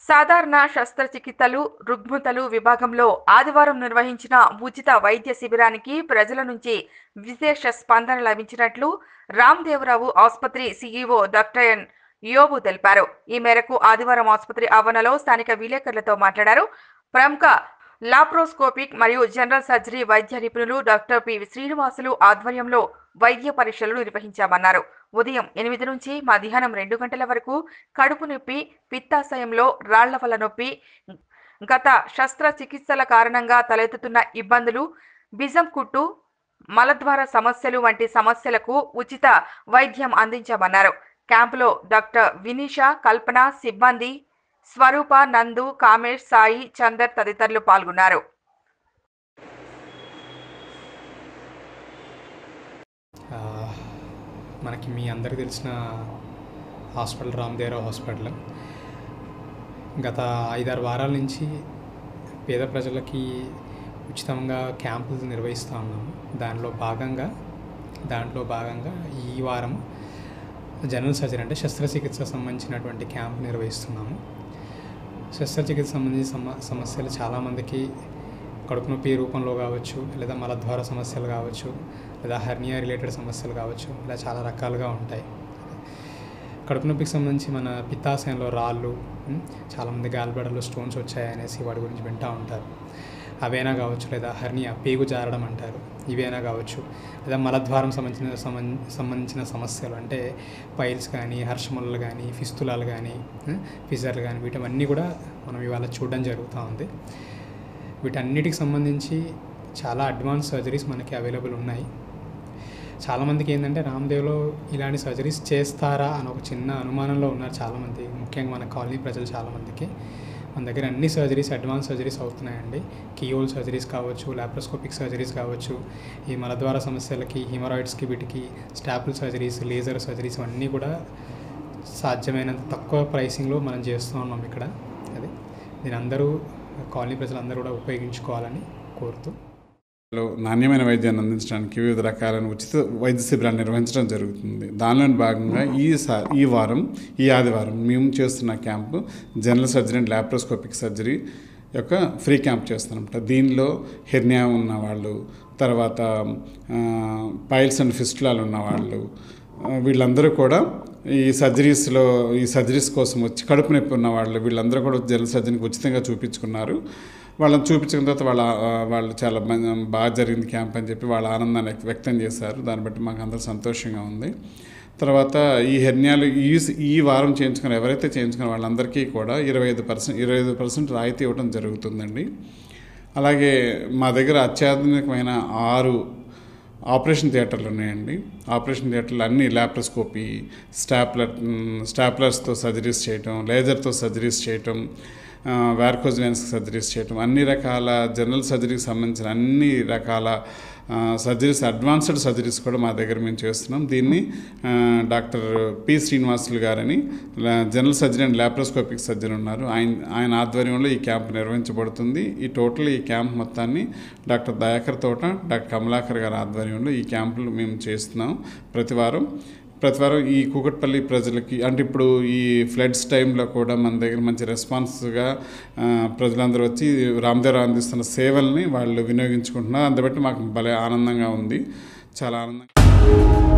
సాధారణ శస్త్రచికిత్సలు రుగ్మతలు విభాగంలో ఆదివారం నిర్వహించిన ఉచిత వైద్య శిబిరానికి ప్రజల నుంచి విశేష స్పందన లభించినట్లు రామ్దేవరావు ఆసుపత్రి సీఈఓ డాక్టర్ ఎన్ యోబు తెలిపారు ఈ మేరకు ఆదివారం ఆసుపత్రి ఆవరణలో స్థానిక విలేకరులతో మాట్లాడారు ప్రముఖ లాప్రోస్కోపిక్ మరియు జనరల్ సర్జరీ వైద్య నిపుణులు డాక్టర్ పి శ్రీనివాసులు ఆధ్వర్యంలో వైద్య పరీక్షలు నిర్వహించామన్నారు ఉదయం ఎనిమిది నుంచి మధ్యాహ్నం రెండు గంటల వరకు కడుపు నొప్పి పిత్తాశయంలో రాళ్ల వల్ల నొప్పి గత శస్త్రచికిత్సల కారణంగా తలెత్తుతున్న ఇబ్బందులు బిజం కుట్టు మలద్వార సమస్యలు వంటి సమస్యలకు ఉచిత వైద్యం అందించామన్నారు క్యాంపులో డాక్టర్ వినీష కల్పన సిబ్బంది స్వరూప నందు కామేష్ సాయి చందర్ తదితరులు పాల్గొన్నారు ఆ, మనకి మీ అందరికీ తెలిసిన హాస్పిటల్ రామదేవరావు హాస్పిటల్ గత ఐదారు వారాల నుంచి పేద ప్రజలకి ఉచితంగా క్యాంపులు నిర్వహిస్తూ ఉన్నాము దానిలో భాగంగా దాంట్లో భాగంగా ఈ వారం జనరల్ సర్జరీ అంటే శస్త్రచికిత్స సంబంధించినటువంటి క్యాంప్ నిర్వహిస్తున్నాము శస్త్రచికిత్స సంబంధించిన సమ సమస్యలు చాలామందికి కడుపు నొప్పి రూపంలో కావచ్చు లేదా మలద్వార సమస్యలు కావచ్చు లేదా హెర్నియా రిలేటెడ్ సమస్యలు కావచ్చు ఇలా చాలా రకాలుగా ఉంటాయి కడుపు నొప్పికి సంబంధించి మన పిత్తాశయంలో రాళ్ళు ఉం, చాలామంది గాలిబడలో స్టోన్స్ వచ్చాయనేసి వాటి గురించి వింటూ ఉంటారు అవైనా కావచ్చు లేదా హర్నియా పేగు జారడం అంటారు ఇవైనా కావచ్చు లేదా మలద్వారం సంబంధించిన సంబం- సంబంధించిన సమస్యలు అంటే పైల్స్ కానీ హర్షములు కానీ ఫిస్తులాలు కానీ ఫిజర్లు కానీ వీటవన్నీ కూడా మనం ఇవాళ చూడడం జరుగుతూ ఉంది వీటన్నిటికి సంబంధించి చాలా అడ్వాన్స్ సర్జరీస్ మనకి అవైలబుల్ ఉన్నాయి చాలామందికి ఏంటంటే రామ్దేవ్లో ఇలాంటి సర్జరీస్ చేస్తారా అని ఒక చిన్న అనుమానంలో ఉన్నారు చాలామంది ముఖ్యంగా మన కాలనీ ప్రజలు చాలామందికి మన దగ్గర అన్ని సర్జరీస్ అడ్వాన్స్ సర్జరీస్ అవుతున్నాయండి కీయోల్ సర్జరీస్ కావచ్చు లాప్రోస్కోపిక్ సర్జరీస్ కావచ్చు ఈ మలద్వార సమస్యలకి హిమరాయిడ్స్కి వీటికి స్టాపుల్ సర్జరీస్ లేజర్ సర్జరీస్ అన్నీ కూడా సాధ్యమైనంత తక్కువ ప్రైసింగ్లో మనం చేస్తూ ఉన్నాం ఇక్కడ అది దీని అందరూ కాలనీ ప్రజలందరూ కూడా ఉపయోగించుకోవాలని కోరుతూ లో నాణ్యమైన వైద్యాన్ని అందించడానికి వివిధ రకాలైన ఉచిత వైద్య శిబిరాలు నిర్వహించడం జరుగుతుంది దానిలోని భాగంగా ఈ సా ఈ వారం ఈ ఆదివారం మేము చేస్తున్న camp general surgery and laparoscopic surgery యొక్క ఫ్రీ క్యాంప్ చేస్తున్నాం దీనిలో హెర్నియా ఉన్న వాళ్ళు తర్వాత పైల్స్ అండ్ ఫిస్టులాలు ఉన్న వాళ్ళు ఆ, వీళ్ళందరూ కూడా ఈ సర్జరీస్లో ఈ సర్జరీస్ కోసం వచ్చి కడుపు నొప్పి ఉన్న వాళ్ళు వీళ్ళందరూ కూడా జనరల్ సర్జరీకి ఉచితంగా చూపించుకున్నారు వాళ్ళని చూపించిన తర్వాత వాళ్ళ ఆ, వాళ్ళు చాలా బా- బాగా జరిగింది క్యాంప్ అని చెప్పి వాళ్ళ ఆనందాన్ని వ్యక్- వ్యక్తం చేశారు దాన్ని బట్టి మాకు అందరూ సంతోషంగా ఉంది తర్వాత ఈ హెర్నియాలు ఈ ఈ వారం చేయించుకున్న ఎవరైతే చేయించుకున్న వాళ్ళందరికీ కూడా ఇరవై ఐదు పర్సెంట్ ఇరవై ఐదు పర్సెంట్ రాయితీ ఇవ్వడం జరుగుతుందండి అలాగే మా దగ్గర అత్యాధునికమైన ఆరు ఆపరేషన్ థియేటర్లు ఉన్నాయండి ఆపరేషన్ థియేటర్లు అన్ని ల్యాప్రోస్కోపీ స్టాప్లర్ స్టాప్లర్స్తో సర్జరీస్ చేయటం లేజర్తో సర్జరీస్ చేయటం వ్యార్కోజ్ వెన్స్ సర్జరీస్ చేయటం అన్ని రకాల జనరల్ సర్జరీకి సంబంధించిన అన్ని రకాల సర్జరీస్ అడ్వాన్స్డ్ సర్జరీస్ కూడా మా దగ్గర మేము చేస్తున్నాం దీన్ని ఆ, డాక్టర్ పి శ్రీనివాసులు గారని లా- general surgery and laparoscopic surgery ఉన్నారు ఆయన ఆయన ఆధ్వర్యంలో ఈ క్యాంప్ నిర్వహించబడుతుంది ఈ టోటల్ ఈ క్యాంప్ మొత్తాన్ని డాక్టర్ దయాకర్ తోట డాక్టర్ కమలాకర్ గారి ఆధ్వర్యంలో ఈ క్యాంపులు మేము చేస్తున్నాం ప్రతి వారం ప్రతి వారం ఈ కూకట్పల్లి ప్రజలకి అంటే ఇప్పుడు ఈ ఫ్లడ్స్ టైంలో కూడా మన దగ్గర మంచి రెస్పాన్స్గా ఆ, ప్రజలందరూ వచ్చి రామదేవరావు అందిస్తున్న సేవల్ని వాళ్ళు వినియోగించుకుంటున్నారు అందుబట్టి మాకు భలే ఆనందంగా ఉంది చాలా ఆనందంగా